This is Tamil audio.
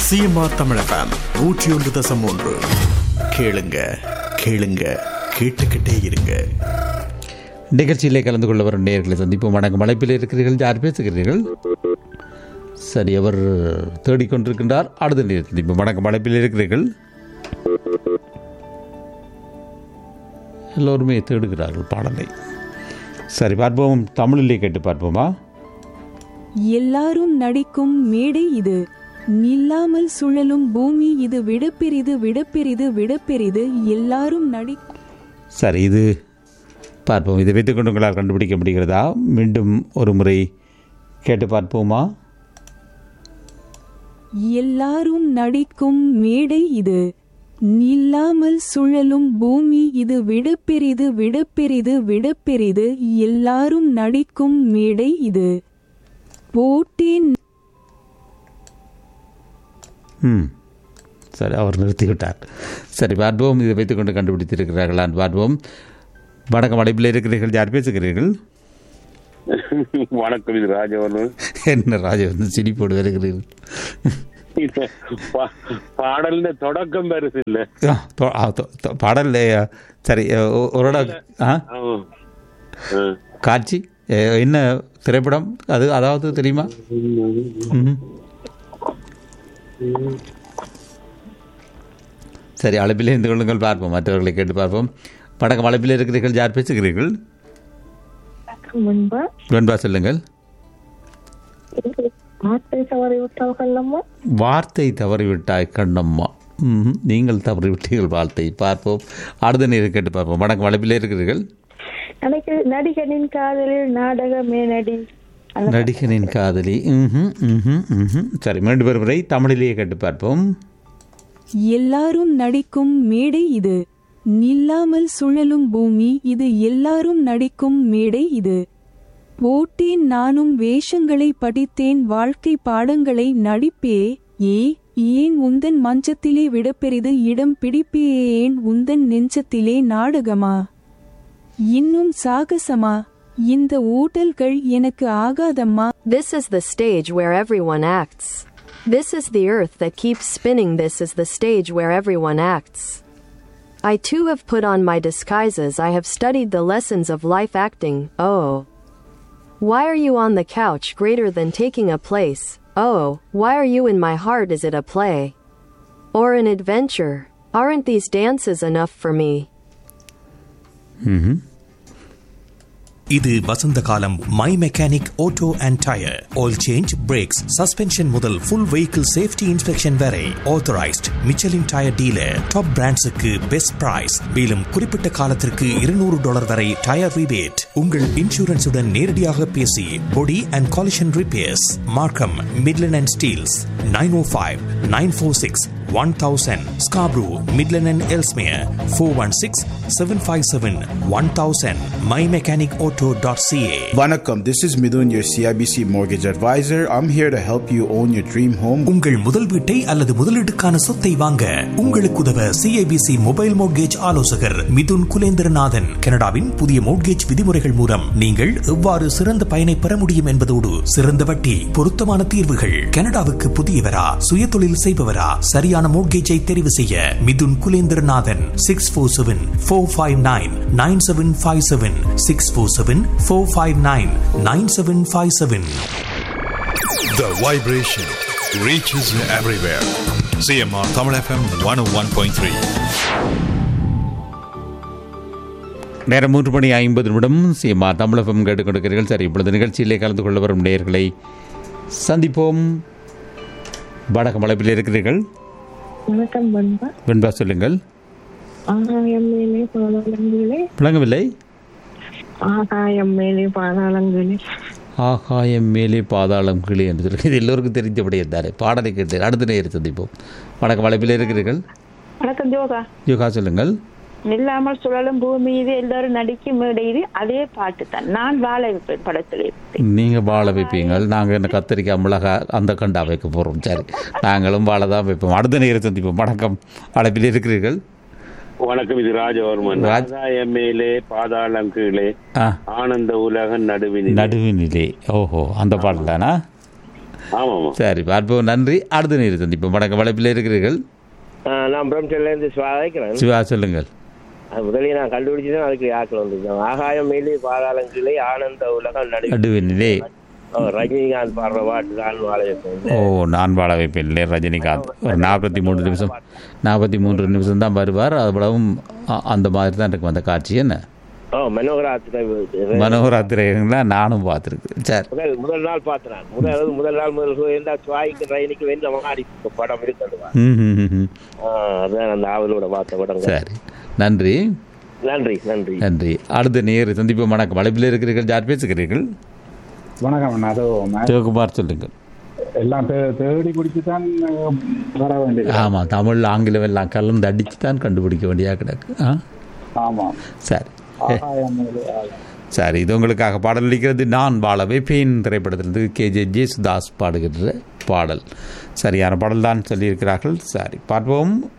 சிஎம்ஆர் தமிழ் எஃப்எம் நூற்றி ஒன்று தசம் ஒன்று கேளுங்க கேளுங்க கேட்டுக்கிட்டே இருங்க நிகழ்ச்சியிலே கலந்து கொள்ள வரும் நேர்களை சந்திப்போம் வணக்கம் அழைப்பில் இருக்கிறீர்கள் யார் பேசுகிறீர்கள் சரி அவர் தேடிக்கொண்டிருக்கின்றார் அடுத்த நேர் சந்திப்போம் வணக்கம் அழைப்பில் இருக்கிறீர்கள் எல்லோருமே தேடுகிறார்கள் பாடலை சரி பார்ப்போம் தமிழிலே கேட்டு பார்ப்போமா எல்லாரும் நடிக்கும் மேடை இது நில்லாமல் சுழலும் பூமி இது விடப்பெரிது விடப்பெரிது விடப்பெரிது எல்லாரும் நடி சரி இது பார்ப்போம் இதை வைத்துக் கொண்டு உங்களால் கண்டுபிடிக்க முடிகிறதா மீண்டும் ஒரு முறை கேட்டு பார்ப்போமா எல்லாரும் நடிக்கும் மேடை இது நில்லாமல் சுழலும் பூமி இது விடப்பெரிது விடப்பெரிது விடப்பெரிது எல்லாரும் நடிக்கும் மேடை இது போட்டேன் ம் சரி அவர் நிறுத்திவிட்டார் சரி பார்ப்போம் இதை வைத்துக்கொண்டு கண்டுபிடித்திருக்கிறார்களான்னு பார்ப்போம் வணக்கம் அடைப்பில் இருக்கிறீர்கள் யார் பேசுகிறீர்கள் வணக்கம் இது ராஜவர்மன் என்ன ராஜா வந்து சிரிப்போடு வருகிறீர்கள் இந்த பா- பாடல்ல தொடக்கம் பெருசு இல்ல ஆ, தொ- ஆ, தொ- தொ- பாடல் ஆ, சரி ஒ- ஒரு இடம் ஆ ஆமா. ஆ. காட்சி ஏ, என்ன திரைப்படம் அது அதாவது தெரியுமா ம். சரி அழைப்பில் இருந்து கொள்ளுங்கள் பார்ப்போம் மற்றவர்களை கேட்டு பார்ப்போம் வணக்கம் அழைப்பில் இருக்கிறீர்கள் யார் பேசுகிறீர்கள் முன்பு வெண்பா சொல்லுங்கள் ஆட்டை தவறி விட்டார்கள் நம்ம வார்த்தை தவறிவிட்டாய் கண்ணம்மா ம், நீங்கள் தவறிவிட்டீர்கள் வார்த்தை பார்ப்போம் அடுத்த நேரம் கேட்டு பார்ப்போம் வணக்கம் அழைப்பில் இருக்கிறீர்கள் எனக்கு நடிகனின் காதலில் நாடக மேனடி அந்த நடிகனின் காதலி ம்ஹும், ம்ஹும், ம்ஹும். சரி மீண்டும் ஒரு முறை தமிழிலேயே கேட்டு பார்ப்போம் எல்லாரும் நடிக்கும் மேடை இது நில்லாமல் சுழலும் பூமி இது எல்லாரும் நடிக்கும் மேடை இது போட்டேன் நானும் வேஷங்களை படித்தேன் வாழ்க்கை பாடங்களை நடிப்பே ஏ ஏன் உந்தன் மஞ்சத்திலே விடப்பெரிது இடம் பிடிப்பேன் உந்தன் நெஞ்சத்திலே நாடகமா இன்னும் சாகசமா இந்த ஊட்டல்கள் எனக்கு ஆகாதம்மா This is the stage where everyone acts. This is the earth that keeps spinning. This is the stage where everyone acts. I too have put on my disguises. I have studied the lessons of life acting. Oh. Why are you on the couch greater than taking a place? Oh, why are you in my heart? Is it a play? Or an adventure? Aren't these dances enough for me? இது வசந்த காலம் my mechanic auto and tyre oil change brakes suspension முதல் ஃபுல் வெஹிக்கிள் சேஃப்டி இன்ஸ்பெக்ஷன் வரை authorised Michelin tyre dealer top பிராண்ட்ஸுக்கு பெஸ்ட் பிரைஸ் மேலும் குறிப்பிட்ட காலத்திற்கு இருநூறு டாலர் வரை டயர் ரிபேட் உங்கள் இன்சூரன்ஸுடன் நேரடியாக பேசி body and collision repairs Markham Midland and Steeles nine O five nine four six one thousand Scarborough Midland and Ellesmere four one six seven five seven one thousand my mechanic auto dot C A Vanakkam, this is Midun, your CIBC mortgage advisor. I'm here to help you own your dream home. உங்கள் முதல் வீட்டை அல்லது முதலீட்டுக்கான சொத்தை வாங்க உங்களுக்கு உதவ சிஐபிசி மொபைல் மோட்கேஜ் ஆலோசகர் மிதுன் குலேந்திரநாதன் கனடாவின் புதிய மோட்கேஜ் விதிமுறைகள் மூலம் நீங்கள் எவ்வாறு சிறந்த பயனை பெற முடியும் என்பதோடு சிறந்த வட்டி பொருத்தமான தீர்வுகள் கனடாவுக்கு புதியவரா சுயதொழில் செய்பவரா சரியான மோட்கேஜை தெரிவு செய்ய Mithun Kulendranathan six four seven four five nine nine seven five seven six four seven four five nine nine seven five seven The vibration reaches everywhere. CMR Tamil FM 101.3. நேரம் மூன்று மணி ஐம்பது நிமிடம் சிஎம்ஆ தமிழகம் கேட்டுக் கொடுக்கிறீர்கள் சரி இப்பொழுது நிகழ்ச்சியிலே கலந்து கொள்ள வரும் நேயர்களை சந்திப்போம் வணக்கம் அழைப்பில் இருக்கிறீர்கள் வணக்கம் பண்பா வெண்பா சொல்லுங்கள் ஆகாயம் மேலே பாதாளங்களே விளங்கவில்லை ஆகாயம் மேலே பாதாளங்களே ஆகாயம் மேலே பாதாளம் கீழே என்று சொல்லி இது எல்லோருக்கும் தெரிந்தபடி இருந்தாரே பாடலை கேட்டு அடுத்த நேரம் சந்திப்போம் வணக்கம் அழைப்பில் இருக்கிறீர்கள் வணக்கம் ஜோகா யோகா சொல்லுங்கள் நில்லாமல் சுழலும் பூமி இது எல்லாரும் நடிக்கும் மேடை இது அதே பாட்டு தான் நான் வாழ வைப்பேன் படத்தில் நீங்கள் வாழ வைப்பீங்கள் நாங்கள் என்ன கத்திரிக்காய் மிளகா அந்த கண்டா வைக்க போகிறோம் சரி நாங்களும் வாழ தான் வைப்போம் அடுத்த நேரம் சந்திப்போம் வணக்கம் அழைப்பில் இருக்கிறீர்கள் வணக்கம் இது ராஜவர்மன் ராஜ்- ஆதாயம் மேலே பாதாளம் கீழே ஆ ஆனந்த உலகம் நடுவினில் நடுவினிலே ஓஹோ அந்த பாடல் தானா ஆமா ஆமா சரி பார்ப்போம் நன்றி அடுத்த நேரம் சந்திப்போம் வணக்கம் வளைப்பில் இருக்கிறீர்கள் நான் பிரம்சல்ல இருந்து சுவாதிக்கிறேன் சிவா சொல்லுங்கள் அது முதலே நான் கண்டுபிடிச்சதான் அதுக்கு ஆக்கள் வந்து ஆகாயம் மேலே பாதாளம் கீழே ஆனந்த உலகம் நடு நடுவினிலே ஓ, ரஜினிகாந்த் பாடுற பாட்டு தான் வாழ வைப்பேன் ஓ நான் வாழ வைப்பேன் இல்லை ரஜினிகாந்த் ஒரு நாற்பத்தி மூன்று நிமிஷம் நாற்பத்தி மூன்று நிமிஷம் தான் வருவார் அவ்வளவும் அ- அந்த மாதிரி தான் இருக்கும் அந்த காட்சி என்ன ஓ மனோகராத்திரை மனோராத்திரிலாம் நானும் பார்த்துருக்கேன் சரி முதல் முதல் நாள் பார்த்தேன் முதல் அதாவது முதல் நாள் முதல் இருந்தா சுவாய்க்கு ரயினுக்கு வெந்த மாடி படம் இருக்கிறது ம் ம், ம், ம். அதான் அந்த ஆவலோட பார்த்த படம் சரி நன்றி நன்றி நன்றி நன்றி அடுத்த நேர் சந்திப்பு வணக்கம் வளைப்பில் இருக்கிறீர்கள் யார் பேசுகிறீர்கள் வணக்கம் அண்ணா அதோ மே- சிவகுமார் சொல்லுங்கள் எல்லாம் தே- தேடி பிடிச்சி தான் அஹ், வர வேண்டியது ஆமாம் தமிழ் ஆங்கிலம் எல்லாம் கலந்து அடித்து தான் கண்டுபிடிக்க வேண்டியா கிடக்கு ஆ ஆமா சரி ஆகாயம் மேலே ஆகாயம். சரி இது உங்களுக்காக பாடல் அளிக்கிறது நான் வாழ வைப்பேன் திரைப்படத்திலிருந்து கே ஜே ஜேசுதாஸ் பாடுகின்ற பாடல் சரியான பாடல் தான் சொல்லியிருக்கிறார்கள் சரி பார்ப்போம்